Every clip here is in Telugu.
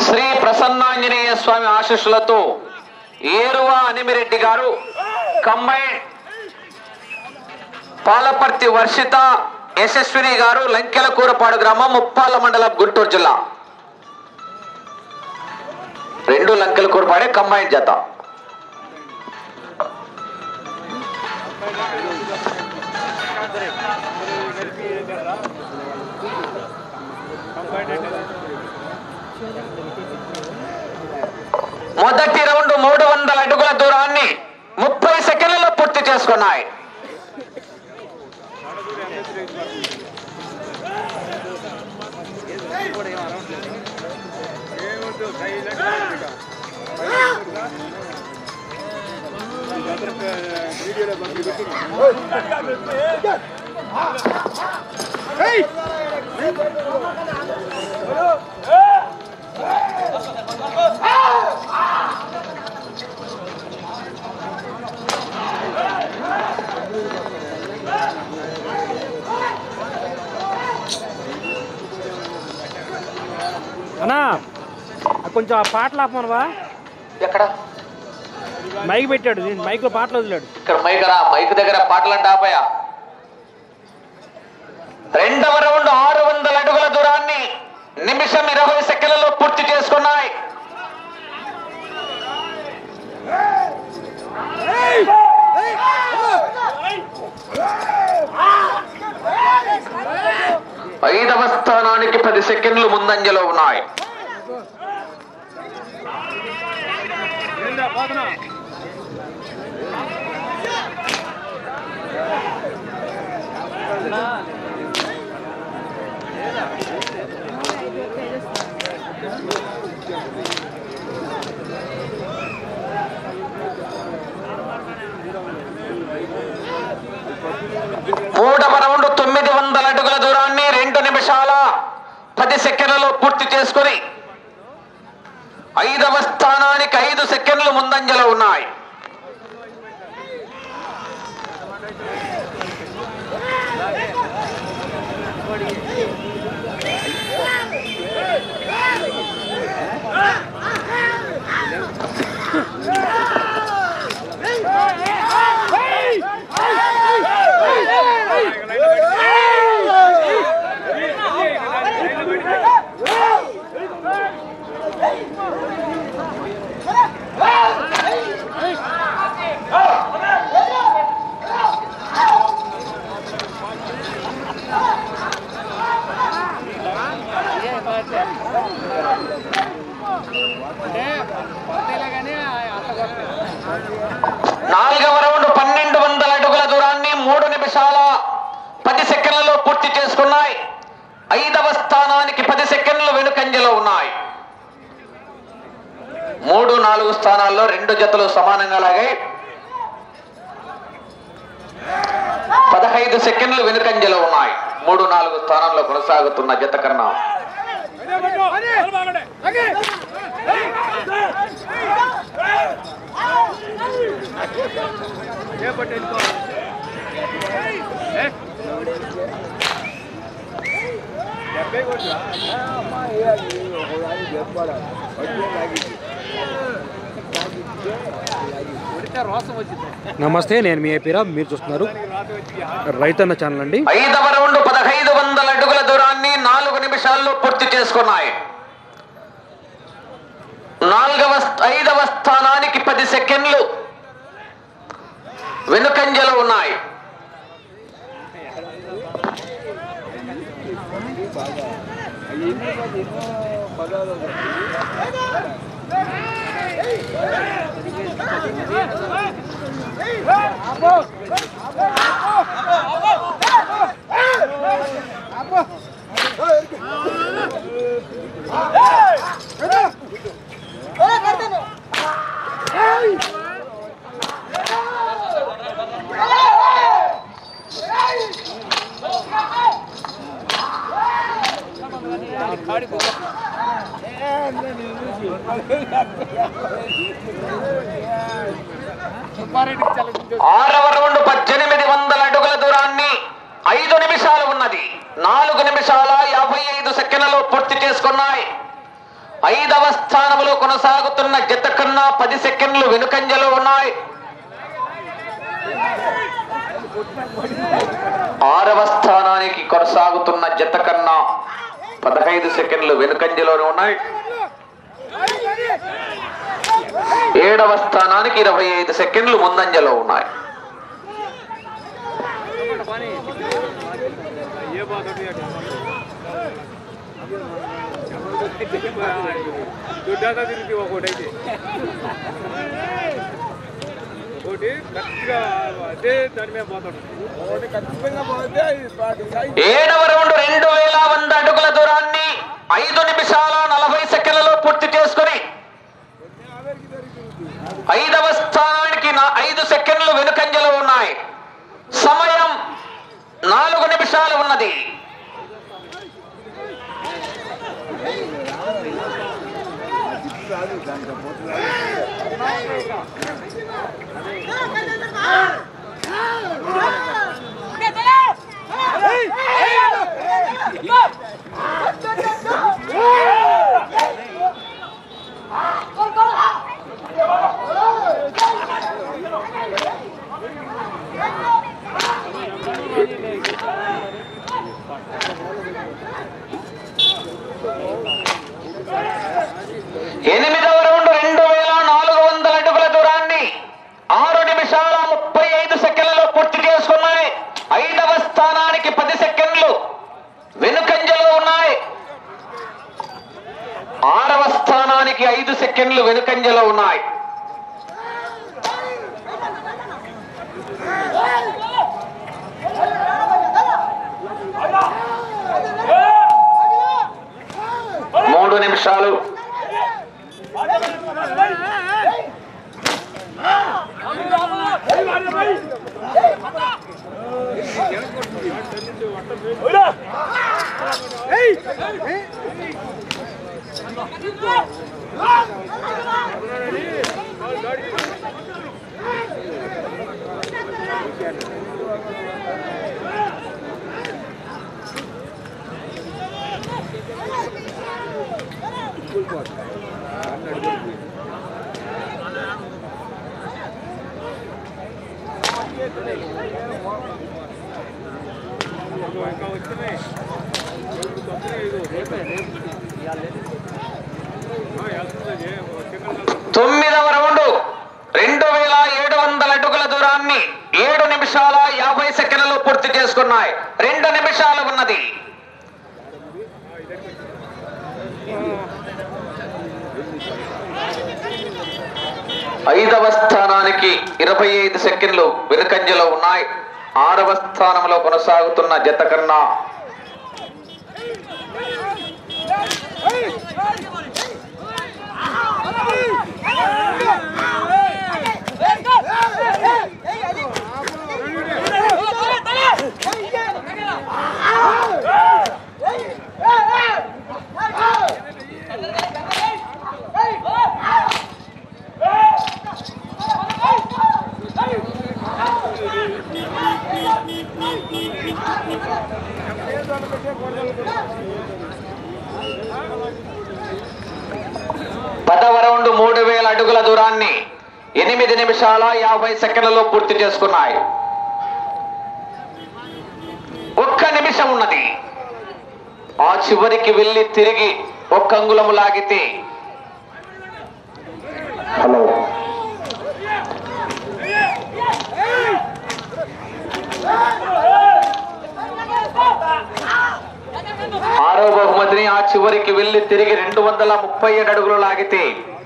శ్రీ ప్రసన్నాంజనేయ స్వామి ఆశీస్సులతో ఏరువా అనిమిరెడ్డి గారు కంబైన్ పాలపర్తి వర్షిత యశస్విని గారు లంకెలకూరపాడు గ్రామం ముప్పాల మండలం గుంటూరు జిల్లా రెండు లంకెలకూరపాడే కంబైన్ జత మొదటి రౌండ్ మూడు వందల అడుగుల దూరాన్ని ముప్పై సెకండ్లలో పూర్తి చేసుకున్నాయి అన్నా కొంచెం ఆ పాటలు ఆపమనవా ఎక్కడ మైక్ పెట్టాడు దీని మైక్లో పాటలు వదిలాడు ఇక్కడ మైక్ రా మైక్ దగ్గర పాటలంటే ఆపయా రెండవ రౌండ్ ఆరు వందల అడుగుల దూరాన్ని నిమిషం ఇరవై సెకండ్లలో పూర్తి చేసుకున్నాయి ఐదవ స్థానానికి పది సెకండ్లు ముందంజలో ఉన్నాయి మూడవ రౌండ్ తొమ్మిది వందల అడుగుల దూరాన్ని రెండు నిమిషాల పది సెకండ్లలో పూర్తి చేసుకుని ఐదవ స్థానానికి ఐదు సెకండ్లు ముందంజలో ఉన్నాయి నాలుగవ రౌండ్ పన్నెండు వందల అడుగుల దూరాన్ని మూడు నిమిషాల పది సెకండ్లలో పూర్తి చేసుకున్నాయి ఐదవ స్థానానికి పది సెకండ్లు వెనుకంజలో ఉన్నాయి మూడు నాలుగు స్థానాల్లో రెండు జతలు సమానంగా లాగాయి పదహైదు సెకండ్లు వెనుకంజలో ఉన్నాయి మూడు నాలుగు స్థానాల్లో కొనసాగుతున్న జత కన్నా నమస్తే నేను మీ ఏపీరా మీరు చూస్తున్నారు రైతన్న ఛానల్ అండి ఐదవ రౌండ్ పదహైదు వందల అడుగుల దూరాన్ని నాలుగు నిమిషాల్లో పూర్తి చేసుకున్నాయి నాలుగవ స్థ- ఐదవ స్థానానికి పది సెకండ్లు వెనుకంజలో ఉన్నాయి ఆరవ రౌండ్ పద్దెనిమిది వందల అడుగుల దూరాన్ని ఐదు నిమిషాలు ఉన్నది నాలుగు నిమిషాల యాభై ఐదు సెకండ్లలో పూర్తి చేసుకున్నాయి ఐదవ స్థానంలో కొనసాగుతున్న జత కన్నా పది సెకండ్లు వెనుకంజలో ఉన్నాయి ఆరవ స్థానానికి కొనసాగుతున్న జత కన్నా పదహైదు సెకండ్లు వెనుకంజలోనే ఉన్నాయి ఏడవ స్థానానికి ఇరవై ఐదు సెకండ్లు ముందంజలో ఉన్నాయి ये बात होती है దుడ్డాగా తిరిగి ఒకటి ఒకటి కరెక్ట్గా అదే దాని మీద పోతాడు ఒకటి ఖచ్చితంగా పోతే ఏడవ రౌండ్ రెండు వేల వంద అడుగుల దూరాన్ని ఐదు నిమిషాల నలభై సెకండ్లలో పూర్తి చేసుకుని ఐదవ స్థానానికి నా ఐదు సెకండ్లు వెనుకంజలో ఉన్నాయి సమయం నాలుగు నిమిషాలు ఉన్నది ఎనిమిదవ రౌండ్ రెండు వేల నాలుగు వందల అడుగుల దూరాన్ని ఆరు నిమిషాల ముప్పై ఐదు సెకండ్లలో పూర్తి చేసుకున్నాయి ఐదవ స్థానానికి పది సెకండ్లు వెనుకంజలో ఉన్నాయి ఆరవ స్థానానికి ఐదు సెకండ్లు వెనుకంజలో ఉన్నాయి మూడు నిమిషాలు ఇంకా వచ్చినాయి వస్తున్నాయి ఇదిగో పోతాయి. ఆ, వెళ్తుంది చికెన్ తొమ్మిదవ రౌండ్ రెండు వేల ఏడు వందల అడుగుల దూరాన్ని ఏడు నిమిషాల యాభై సెకండ్లు పూర్తి చేసుకున్నాయి రెండు నిమిషాలు ఉన్నది ఐదవ స్థానానికి ఇరవై ఐదు సెకండ్లు వెనుకంజలో ఉన్నాయి ఆరవ స్థానంలో కొనసాగుతున్న జత కన్నా పదవ రౌండ్ మూడు వేల అడుగుల దూరాన్ని ఎనిమిది నిమిషాల యాభై సెకండ్లలో పూర్తి చేసుకున్నాయి ఒక్క నిమిషం ఉన్నది ఆ చివరికి వెళ్ళి తిరిగి ఒక్క అంగుళము లాగితే హలో ఆరో బహుమతిని ఆ చివరికి వెళ్ళి తిరిగి రెండు వందల ముప్పై ఏడు అడుగులు లాగితే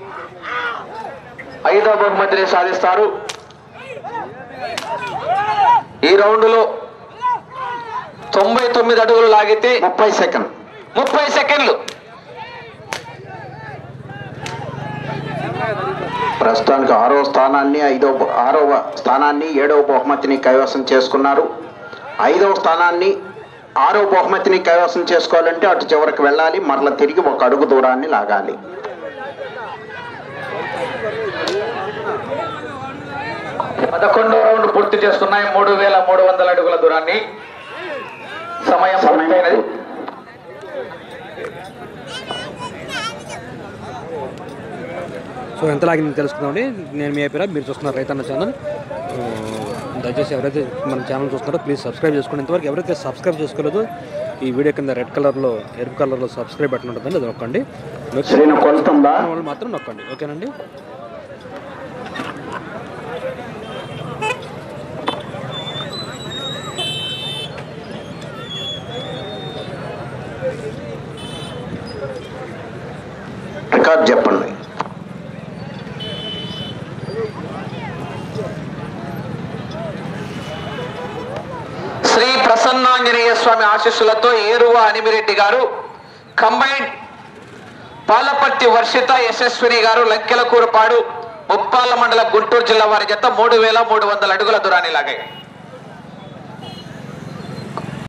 ఐదో బహుమతిని సాధిస్తారు ఈ రౌండ్లో తొంభై తొమ్మిది అడుగులు లాగితే ముప్పై సెకండ్ ముప్పై సెకండ్లు ప్రస్తుతానికి ఆరో స్థానాన్ని ఐదో ఆరవ స్థానాన్ని ఏడవ బహుమతిని కైవసం చేసుకున్నారు ఐదవ స్థానాన్ని ఆరో బహుమతిని కైవసం చేసుకోవాలంటే అటు చివరికి వెళ్ళాలి మరల తిరిగి ఒక అడుగు దూరాన్ని లాగాలి పదకొండో రౌండ్ పూర్తి చేసుకున్నాయి మూడు వేల మూడు వందల అడుగుల దూరాన్ని సమయం సమయం పూర్తయినది ఎంత లాగింది తెలుసుకుందామండి నేను మీ అయిపోయినా మీరు చూస్తున్నారు రైతన్న ఛానల్ ఆ, దయచేసి ఎవరైతే మన ఛానల్ చూస్తున్నారో ప్లీజ్ సబ్స్క్రైబ్ చేసుకోండి ఇంతవరకు ఎవరైతే సబ్స్క్రైబ్ చేసుకోలేదో ఈ వీడియో కింద రెడ్ కలర్లో ఎరుపు కలర్లో సబ్స్క్రైబ్ బటన్ ఉంటుందండి అది నొక్కండి నొక్కి శ్రీను కొలుతుందా వాళ్ళు మాత్రం నొక్కండి ఓకేనండి రికార్డ్ చెప్పండి శ్రీ ప్రసన్నాంజనేయ స్వామి ఆశీస్సులతో ఏరువ అనిమిరెడ్డి గారు కంబైన్డ్ పాలపర్తి వర్షిత యశస్విని గారు లంకెలకూరుపాడు ముప్పాల మండల గుంటూరు జిల్లా వారి జత మూడు వేల మూడు వందల అడుగుల దూరాన్ని లాగాయి